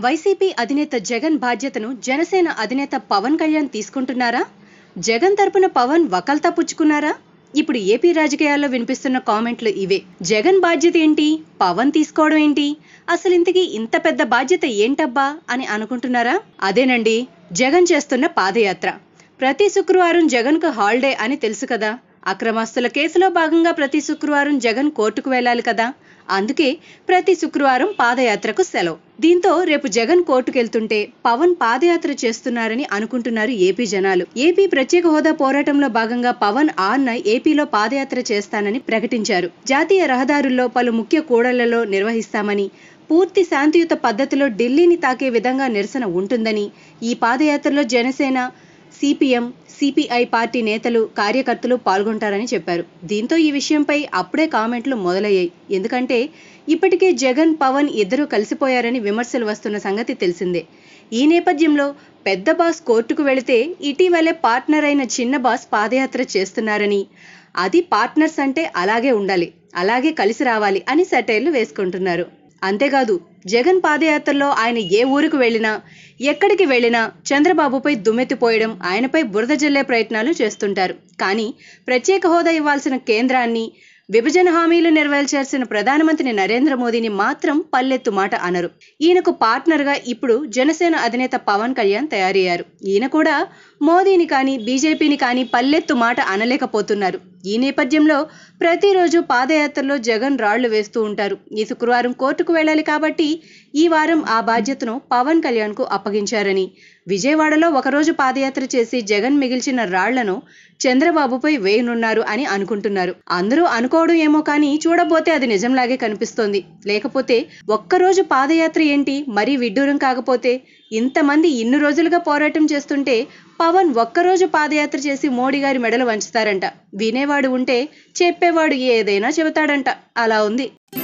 YCP అధినేత జగన్ బాధ్యతను జనసేన అధినేత పవన్ కళ్యాణ్ తీసుకుంటున్నారా జగన్ తరపున పవన్ వకల్తా పుచ్చుకున్నారా ఇప్పుడు ఏపీ రాజకీయాల్లో వినిపిస్తున్న కామెంట్లు ఇవే జగన్ బాధ్యత ఏంటి పవన్ తీసుకోవడం ఏంటి అసలు ఇంతకీ ఇంత పెద్ద బాధ్యత ఏంటబ్బా అని అనుకుంటున్నారా అదేనండి జగన్ చేస్తున్న పాదయాత్ర ప్రతి శుక్రవారం జగన్కు హాలిడే అని తెలుసు కదా అక్రమాస్తుల కేసులో భాగంగా ప్రతి శుక్రవారం జగన్ కోర్టుకు వెళ్ళాలి కదా అందుకే ప్రతి శుక్రవారం పాదయాత్రకు సెలవు దీంతో రేపు జగన్ కోర్టుకెళ్తుంటే పవన్ పాదయాత్ర చేస్తున్నారని అనుకుంటున్నారు ఏపీ జనాలు ఏపీ ప్రత్యేక హోదా పోరాటంలో భాగంగా పవన్ ఆన్న ఏపీలో పాదయాత్ర చేస్తానని ప్రకటించారు జాతీయ రహదారుల్లో పలు ముఖ్య కూడళ్లలో నిర్వహిస్తామని పూర్తి శాంతియుత పద్ధతిలో ఢిల్లీని తాకే విధంగా నిరసన ఉంటుందని ఈ పాదయాత్రలో జనసేన సిపిఎం సిపిఐ పార్టీ నేతలు కార్యకర్తలు పాల్గొంటారని చెప్పారు దీంతో ఈ విషయంపై అప్పుడే కామెంట్లు మొదలయ్యాయి ఎందుకంటే ఇప్పటికే జగన్ పవన్ ఇద్దరూ కలిసిపోయారని విమర్శలు వస్తున్న సంగతి తెలిసిందే ఈ నేపథ్యంలో పెద్ద బాస్ కోర్టుకు వెళితే ఇటీవలే పార్ట్నర్ అయిన చిన్న బాస్ పాదయాత్ర చేస్తున్నారని అది పార్ట్నర్స్ అంటే అలాగే ఉండాలి అలాగే కలిసి రావాలి అని సెటైర్లు వేసుకుంటున్నారు అంతేకాదు జగన్ పాదయాత్రలో ఆయన ఏ ఊరికి వెళ్ళినా ఎక్కడికి వెళ్ళినా చంద్రబాబుపై దుమ్మెత్తిపోయడం ఆయనపై బురద జల్లే ప్రయత్నాలు చేస్తుంటారు కానీ ప్రత్యేక హోదా ఇవ్వాల్సిన కేంద్రాన్ని విభజన హామీలు నెరవేర్చాల్సిన ప్రధానమంత్రి నరేంద్ర మోదీని మాత్రం పల్లెత్తు మాట అనరు ఈయనకు పార్ట్నర్గా ఇప్పుడు జనసేన అధినేత పవన్ కళ్యాణ్ తయారయ్యారు ఈయన కూడా మోదీని కానీ బీజేపీని కానీ పల్లెత్తు మాట అనలేకపోతున్నారు ఈ నేపథ్యంలో ప్రతిరోజు పాదయాత్రలో జగన్ రాళ్లు వేస్తూ ఉంటారు ఈ శుక్రవారం కోర్టుకు వెళ్ళాలి కాబట్టి ఈ వారం ఆ బాధ్యతను పవన్ కళ్యాణ్ కు అప్పగించారని విజయవాడలో ఒకరోజు పాదయాత్ర చేసి జగన్ మిగిల్చిన రాళ్లను చంద్రబాబుపై వేయనున్నారు అని అనుకుంటున్నారు అందరూ అనుకోవడం ఏమో కానీ చూడబోతే అది నిజంలాగే కనిపిస్తోంది లేకపోతే ఒక్కరోజు పాదయాత్ర ఏంటి మరీ విడ్డూరం కాకపోతే ఇంతమంది ఇన్ని రోజులుగా పోరాటం చేస్తుంటే పవన్ ఒక్కరోజు పాదయాత్ర చేసి మోడీ గారి మెడలు వంచుతారంట వినేవాడు ఉంటే చెప్పేవాడు ఏదైనా చెబుతాడంట అలా ఉంది